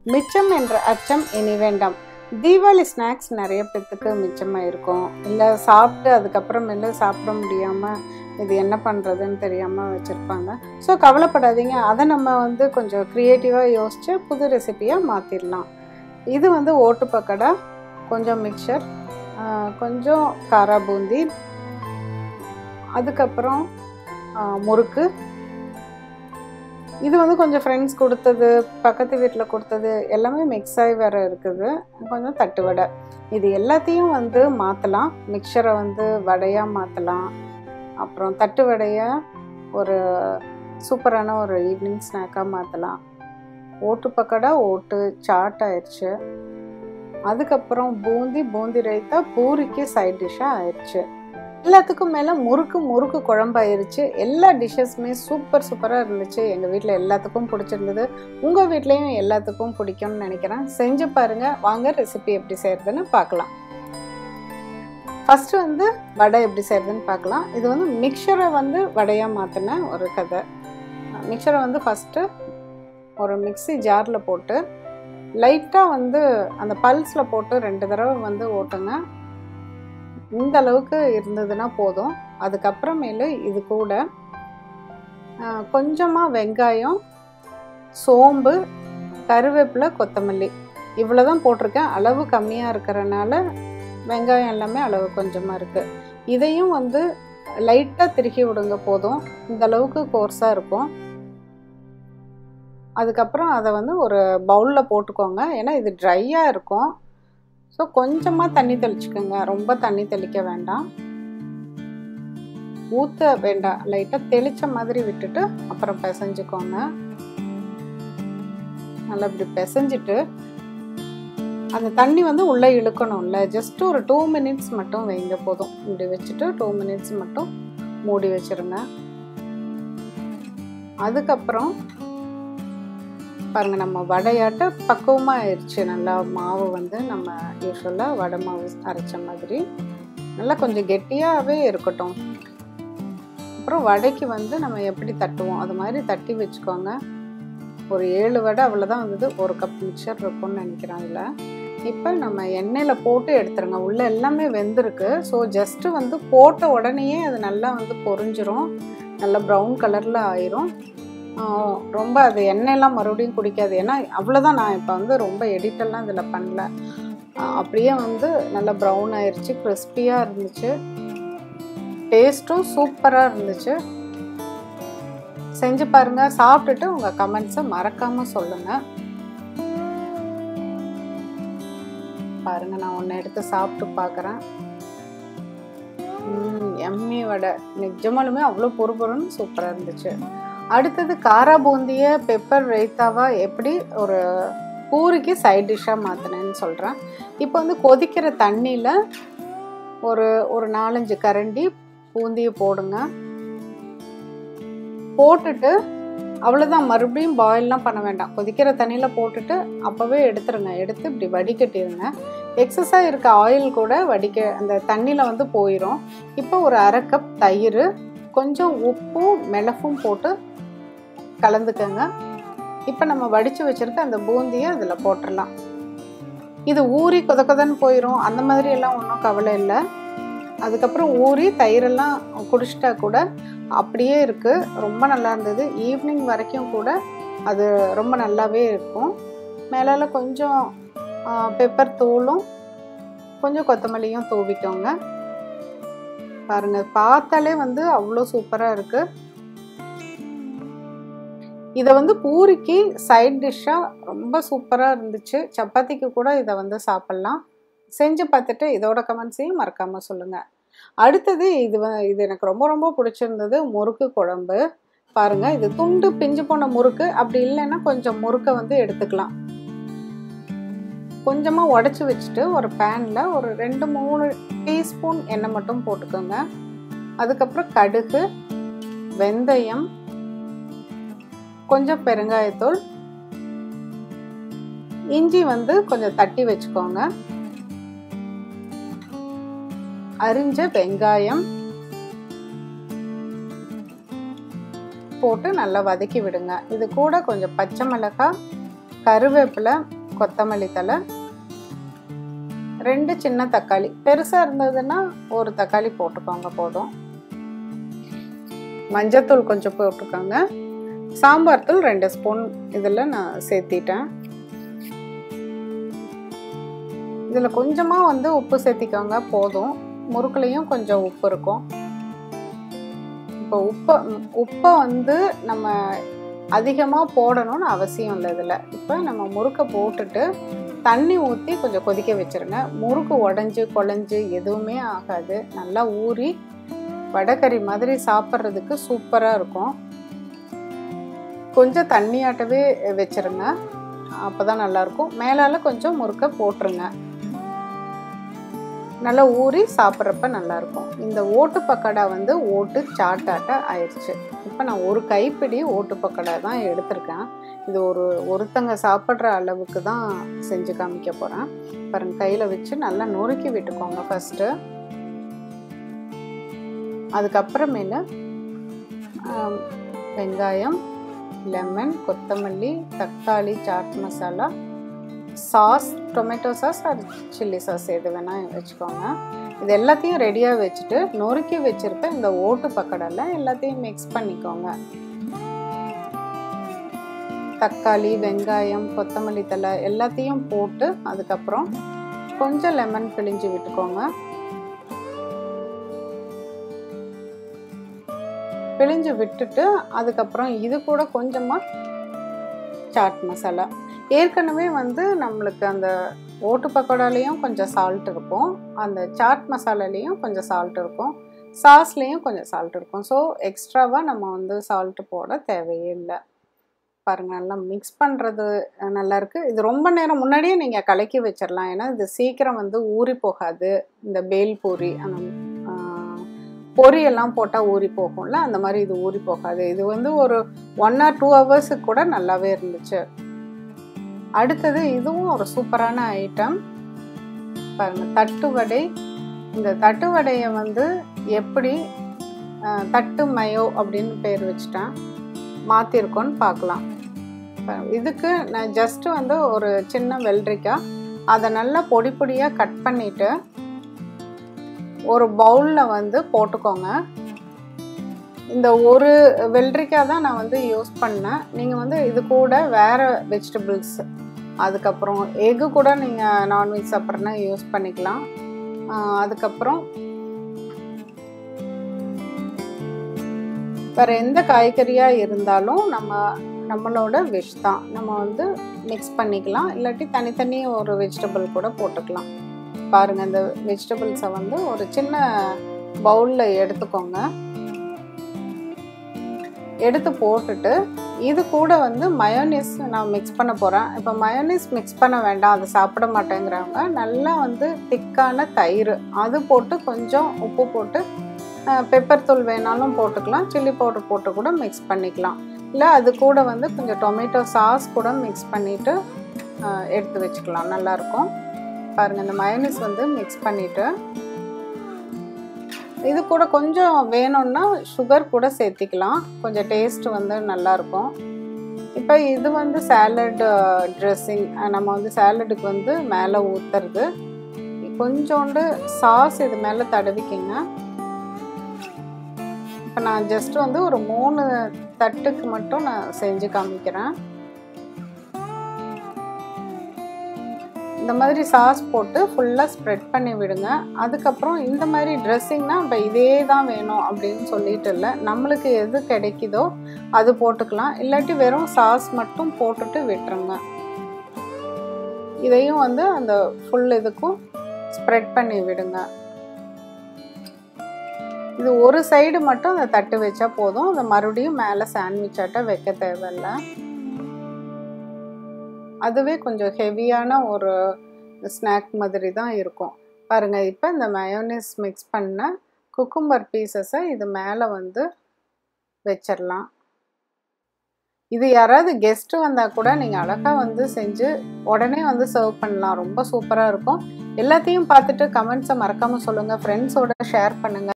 மிச்சம் என்ற அச்சம் இனி வேண்டாம் தீபாவளி ஸ்நாக்ஸ் நிறைய பேத்துக்கு மிச்சமாக இருக்கும் இல்லை சாப்பிட்டு அதுக்கப்புறமேல சாப்பிட முடியாமல் இது என்ன பண்ணுறதுன்னு தெரியாமல் வச்சுருப்பாங்க ஸோ கவலைப்படாதீங்க அதை நம்ம வந்து கொஞ்சம் க்ரியேட்டிவாக யோசித்து புது ரெசிபியாக மாற்றிடலாம் இது வந்து ஓட்டு பக்கடா கொஞ்சம் மிக்சர் கொஞ்சம் காரா பூந்தி அதுக்கப்புறம் ஆ, முறுக்கு இது வந்து கொஞ்சம் ஃப்ரெண்ட்ஸ் கொடுத்தது பக்கத்து வீட்டில் கொடுத்தது எல்லாமே மிக்ஸ் ஆகி வேற இருக்குது கொஞ்சம் தட்டு வடை இது எல்லாத்தையும் வந்து மாற்றலாம் மிக்சரை வந்து வடையாக மாற்றலாம் அப்புறம் தட்டு வடையை ஒரு சூப்பரான ஒரு ஈவினிங் ஸ்நாக்காக மாற்றலாம் ஓட்டு பக்கடா ஓட்டு சாட் ஆயிடுச்சு அதுக்கப்புறம் பூந்தி பூந்தி ரைத்தா பூரிக்கு சைட் டிஷ்ஷாக ஆயிடுச்சு எல்லாத்துக்கும் மேலே முறுக்கு முறுக்கு குழம்பாயிருச்சு எல்லா டிஷ்ஷஸுமே சூப்பர் சூப்பராக இருந்துச்சு எங்கள் வீட்டில் எல்லாத்துக்கும் பிடிச்சிருந்தது உங்கள் வீட்லேயும் எல்லாத்துக்கும் பிடிக்கும்னு நினைக்கிறேன் செஞ்சு பாருங்கள் வாங்க ரெசிபி எப்படி செய்கிறதுன்னு பார்க்கலாம் ஃபஸ்ட்டு வந்து வடை எப்படி செய்கிறதுன்னு பார்க்கலாம் இது வந்து மிக்சரை வந்து வடையாக மாற்றின ஒரு கதை மிக்சரை வந்து ஃபஸ்ட்டு ஒரு மிக்ஸி ஜாரில் போட்டு லைட்டாக வந்து அந்த பல்ஸில் போட்டு ரெண்டு தடவை வந்து ஓட்டுங்க இந்த அளவுக்கு இருந்ததுன்னா போதும் அதுக்கப்புறமேலு இது கூட கொஞ்சமாக வெங்காயம் சோம்பு கருவேப்பிலை கொத்தமல்லி இவ்வளோ தான் போட்டிருக்கேன் அளவு கம்மியாக இருக்கிறனால வெங்காயம் எல்லாமே அளவு கொஞ்சமாக இருக்குது இதையும் வந்து லைட்டாக திருக்கி விடுங்க போதும் இந்த அளவுக்கு கோர்ஸாக இருக்கும் அதுக்கப்புறம் அதை வந்து ஒரு பவுலில் போட்டுக்கோங்க ஏன்னா இது ட்ரையாக இருக்கும் ஸோ கொஞ்சமாக தண்ணி தெளிச்சுக்கோங்க ரொம்ப தண்ணி தெளிக்க வேண்டாம் ஊற்ற வேண்டாம் லைட்டாக தெளித்த மாதிரி விட்டுட்டு அப்புறம் பிசைஞ்சுக்கோங்க நல்லா இப்படி பிசைஞ்சிட்டு அந்த தண்ணி வந்து உள்ளே இழுக்கணும்ல ஜஸ்ட் ஒரு டூ மினிட்ஸ் மட்டும் வைங்க போதும் இப்படி வச்சுட்டு டூ மினிட்ஸ் மட்டும் மூடி வச்சிருங்க அதுக்கப்புறம் பாருங்க நம்ம வடையாட்ட பக்குவமாக ஆயிடுச்சு நல்லா மாவு வந்து நம்ம யூஸ்வலாக வடை மாவு அரைச்ச மாதிரி நல்லா கொஞ்சம் கெட்டியாகவே இருக்கட்டும் அப்புறம் வடைக்கு வந்து நம்ம எப்படி தட்டுவோம் அது மாதிரி தட்டி வச்சுக்கோங்க ஒரு ஏழு வடை அவ்வளோதான் வந்தது ஒரு கப் மிக்சர் இருக்கும்னு நினைக்கிறேன் அதில் இப்போ நம்ம எண்ணெயில் போட்டு எடுத்துருங்க உள்ளே எல்லாமே வெந்திருக்கு ஸோ ஜஸ்ட்டு வந்து போட்ட உடனேயே அது நல்லா வந்து பொரிஞ்சிரும் நல்லா ப்ரௌன் கலரில் ஆயிரும் ரொம்ப அது எண்ணெயெல்லாம் மறுபடியும் குடிக்காது ஏன்னா அவ்வளோதான் நான் இப்போ வந்து ரொம்ப எடிட்டெல்லாம் இதில் பண்ணல அப்படியே வந்து நல்லா ப்ரௌன் ஆயிடுச்சு கிறிஸ்பியாக இருந்துச்சு டேஸ்ட்டும் சூப்பராக இருந்துச்சு செஞ்சு பாருங்கள் சாப்பிட்டுட்டு உங்கள் கமெண்ட்ஸை மறக்காமல் சொல்லுங்கள் பாருங்கள் நான் ஒன்று எடுத்து சாப்பிட்டு பார்க்குறேன் எம்மி வடை நிஜமாலுமே அவ்வளோ பொறுபொருன்னு சூப்பராக இருந்துச்சு அடுத்தது காரா பூந்திய பெப்பர் ரைத்தாவா எப்படி ஒரு பூரிக்கு சைட் டிஷ்ஷாக மாற்றினேன்னு சொல்கிறேன் இப்போ வந்து கொதிக்கிற தண்ணியில் ஒரு ஒரு நாலஞ்சு கரண்டி பூந்தியை போடுங்க போட்டுட்டு அவ்வளோதான் மறுபடியும் பாயில்லாம் பண்ண வேண்டாம் கொதிக்கிற தண்ணியில் போட்டுட்டு அப்போவே எடுத்துருங்க எடுத்து இப்படி வடிகட்டிடுங்க எக்ஸஸாக இருக்க ஆயில் கூட வடிக்க அந்த தண்ணியில் வந்து போயிடும் இப்போ ஒரு அரை கப் தயிர் கொஞ்சம் உப்பும் மிளகும் போட்டு கலந்துக்கங்க இப்போ நம்ம வடித்து வச்சுருக்க அந்த பூந்தியை அதில் போட்டுடலாம் இது ஊறி கொத கொதன்னு போயிடும் அந்த மாதிரி எல்லாம் ஒன்றும் கவலை இல்லை அதுக்கப்புறம் ஊறி தயிரெல்லாம் குடிச்சிட்டா கூட அப்படியே இருக்குது ரொம்ப நல்லா இருந்தது ஈவினிங் வரைக்கும் கூட அது ரொம்ப நல்லாவே இருக்கும் மேலால் கொஞ்சம் பெப்பர் தூளும் கொஞ்சம் கொத்தமல்லியும் தூவிக்கோங்க பாருங்கள் பார்த்தாலே வந்து அவ்வளோ சூப்பராக இருக்குது இதை வந்து பூரிக்கு சைட் டிஷ்ஷாக ரொம்ப சூப்பராக இருந்துச்சு சப்பாத்திக்கு கூட இதை வந்து சாப்பிட்லாம் செஞ்சு பார்த்துட்டு இதோட கமெண்ட்ஸையும் மறக்காமல் சொல்லுங்கள் அடுத்தது இது இது எனக்கு ரொம்ப ரொம்ப பிடிச்சிருந்தது முறுக்கு குழம்பு பாருங்கள் இது துண்டு பிஞ்சு போன முறுக்கு அப்படி இல்லைன்னா கொஞ்சம் முறுக்கை வந்து எடுத்துக்கலாம் கொஞ்சமாக உடச்சி வச்சுட்டு ஒரு பேனில் ஒரு ரெண்டு மூணு டீஸ்பூன் எண்ணெய் மட்டும் போட்டுக்கோங்க அதுக்கப்புறம் கடுகு வெந்தயம் கொஞ்சம் பெருங்காயத்தூள் இஞ்சி வந்து கொஞ்சம் தட்டி வச்சுக்கோங்க அரிஞ்ச வெங்காயம் போட்டு நல்லா வதக்கி விடுங்க இது கூட கொஞ்சம் பச்சை மிளகாய் கருவேப்பிலை கொத்தமல்லி தலை ரெண்டு சின்ன தக்காளி பெருசாக இருந்ததுன்னா ஒரு தக்காளி போட்டுக்கோங்க போதும் மஞ்சத்தூள் கொஞ்சம் போட்டுக்கோங்க சாம்பார் தூள் ரெண்டு ஸ்பூன் இதில் நான் சேர்த்திட்டேன் இதில் கொஞ்சமாக வந்து உப்பு சேர்த்திக்கோங்க போதும் முறுக்குலேயும் கொஞ்சம் உப்பு இருக்கும் இப்போ உப்பை உப்பை வந்து நம்ம அதிகமாக போடணும்னு அவசியம் இல்லை இதில் இப்போ நம்ம முறுக்கை போட்டுட்டு தண்ணி ஊற்றி கொஞ்சம் கொதிக்க வச்சுருங்க முறுக்கு உடஞ்சி குழஞ்சி எதுவுமே ஆகாது நல்லா ஊறி வடகறி மாதிரி சாப்பிட்றதுக்கு சூப்பராக இருக்கும் கொஞ்சம் தண்ணியாட்டவே வச்சுருங்க அப்போ தான் நல்லாயிருக்கும் மேலால் கொஞ்சம் முறுக்கை போட்டுருங்க நல்லா ஊறி சாப்பிட்றப்ப நல்லாயிருக்கும் இந்த ஓட்டு பக்கடா வந்து ஓட்டு சாட்டாட்ட ஆயிடுச்சு இப்போ நான் ஒரு கைப்பிடி ஓட்டு பக்கடா தான் எடுத்திருக்கேன் இது ஒரு ஒருத்தங்க சாப்பிட்ற அளவுக்கு தான் செஞ்சு காமிக்க போகிறேன் பாருங்க கையில் வச்சு நல்லா நொறுக்கி விட்டுக்கோங்க ஃபஸ்ட்டு அதுக்கப்புறமேல வெங்காயம் லெமன் கொத்தமல்லி தக்காளி chaat masala sauce tomato sauce அது சில்லி சாஸ் எது வேணால் வச்சுக்கோங்க இது எல்லாத்தையும் ரெடியாக வச்சுட்டு நொறுக்கி வச்சுருக்க இந்த ஓட்டு பக்கடலை எல்லாத்தையும் மிக்ஸ் பண்ணிக்கோங்க தக்காளி வெங்காயம் கொத்தமல்லி தலை எல்லாத்தையும் போட்டு அதுக்கப்புறம் கொஞ்சம் லெமன் பிழிஞ்சு விட்டுக்கோங்க பிழிஞ்சு விட்டுட்டு அதுக்கப்புறம் இது கூட கொஞ்சமாக சாட் மசாலா ஏற்கனவே வந்து நம்மளுக்கு அந்த ஓட்டு பக்கோடாலேயும் கொஞ்சம் சால்ட் இருக்கும் அந்த சாட் மசாலாலேயும் கொஞ்சம் சால்ட் இருக்கும் சாஸ்லேயும் கொஞ்சம் சால்ட் இருக்கும் ஸோ எக்ஸ்ட்ராவாக நம்ம வந்து சால்ட்டு போட தேவையே இல்லை பாருங்கள் நல்லா மிக்ஸ் பண்ணுறது நல்லாயிருக்கு இது ரொம்ப நேரம் முன்னாடியே நீங்கள் கலக்கி வச்சிடலாம் ஏன்னா இது சீக்கிரம் வந்து ஊறி போகாது இந்த பேல் பூரி அந்த பொரியெல்லாம் போட்டால் ஊறி போகும்ல அந்த மாதிரி இது ஊறி போகாது இது வந்து ஒரு ஒன் ஆர் டூ ஹவர்ஸுக்கு கூட நல்லாவே இருந்துச்சு அடுத்தது இதுவும் ஒரு சூப்பரான ஐட்டம் பாருங்க தட்டு வடை இந்த தட்டு வடையை வந்து எப்படி தட்டு மயோ அப்படின்னு பேர் வச்சுட்டேன் மாற்றிருக்கோன்னு பார்க்கலாம் இதுக்கு நான் ஜஸ்ட்டு வந்து ஒரு சின்ன வெள்ளரிக்காய் அதை நல்லா பொடி பொடியாக கட் பண்ணிவிட்டு ஒரு பவுலில் வந்து போட்டுக்கோங்க இந்த ஒரு வெள்ளரிக்காய் தான் நான் வந்து யூஸ் பண்ணேன் நீங்கள் வந்து இது கூட வேறு வெஜிடபிள்ஸ் அதுக்கப்புறம் எக்கு கூட நீங்கள் நான்வெஜ் சாப்பிட்றனா யூஸ் பண்ணிக்கலாம் அதுக்கப்புறம் வேறு எந்த காய்கறியாக இருந்தாலும் நம்ம நம்மளோட விஷ் தான் நம்ம வந்து மிக்ஸ் பண்ணிக்கலாம் இல்லாட்டி தனித்தனி ஒரு வெஜிடபிள் கூட போட்டுக்கலாம் பாருங்கள் இந்த வெஜிடபிள்ஸை வந்து ஒரு சின்ன பவுலில் எடுத்துக்கோங்க எடுத்து போட்டுட்டு இது கூட வந்து மயோனிஸ் நான் மிக்ஸ் பண்ண போகிறேன் இப்போ மயோனிஸ் மிக்ஸ் பண்ண வேண்டாம் அதை சாப்பிட மாட்டேங்கிறவங்க நல்லா வந்து திக்கான தயிர் அது போட்டு கொஞ்சம் உப்பு போட்டு பெப்பர் தூள் வேணாலும் போட்டுக்கலாம் சில்லி பவுடர் போட்டு கூட மிக்ஸ் பண்ணிக்கலாம் இல்லை அது கூட வந்து கொஞ்சம் டொமேட்டோ சாஸ் கூட மிக்ஸ் பண்ணிவிட்டு எடுத்து வச்சுக்கலாம் நல்லாயிருக்கும் பாருங்கள் இந்த மயோனிஸ் வந்து மிக்ஸ் பண்ணிவிட்டு இது கூட கொஞ்சம் வேணும்னா சுகர் கூட சேர்த்திக்கலாம் கொஞ்சம் டேஸ்ட் வந்து நல்லாயிருக்கும் இப்போ இது வந்து சேலட் ட்ரெஸ்ஸிங் நம்ம வந்து சேலடுக்கு வந்து மேலே ஊற்றுறது கொஞ்சோண்டு சாஸ் இது மேலே தடவிக்கிங்க இப்போ நான் ஜஸ்ட் வந்து ஒரு மூணு தட்டுக்கு மட்டும் நான் செஞ்சு காமிக்கிறேன் இந்த மாதிரி சாஸ் போட்டு ஃபுல்லாக ஸ்ப்ரெட் பண்ணி விடுங்க அதுக்கப்புறம் இந்த மாதிரி ட்ரெஸ்ஸிங்னா இப்போ இதே தான் வேணும் அப்படின்னு சொல்லிட்டு இல்லை நம்மளுக்கு எது கிடைக்குதோ அது போட்டுக்கலாம் இல்லாட்டி வெறும் சாஸ் மட்டும் போட்டுட்டு விட்டுருங்க இதையும் வந்து அந்த ஃபுல் இதுக்கும் ஸ்ப்ரெட் பண்ணி விடுங்க இது ஒரு சைடு மட்டும் அந்த தட்டு வச்சா போதும் அதை மறுபடியும் மேலே சாண்ட்விச் ஆட்ட வைக்க தேவையில்லை அதுவே கொஞ்சம் ஹெவியான ஒரு ஸ்நாக் மாதிரி தான் இருக்கும் பாருங்கள் இப்போ இந்த மயோனிஸ் மிக்ஸ் பண்ண குக்கும்பர் பீசஸை இது மேலே வந்து வச்சிடலாம் இது யாராவது கெஸ்ட்டு வந்தால் கூட நீங்கள் அழகாக வந்து செஞ்சு உடனே வந்து சர்வ் பண்ணலாம் ரொம்ப சூப்பராக இருக்கும் எல்லாத்தையும் பார்த்துட்டு கமெண்ட்ஸை மறக்காமல் சொல்லுங்கள் ஃப்ரெண்ட்ஸோட ஷேர் பண்ணுங்கள்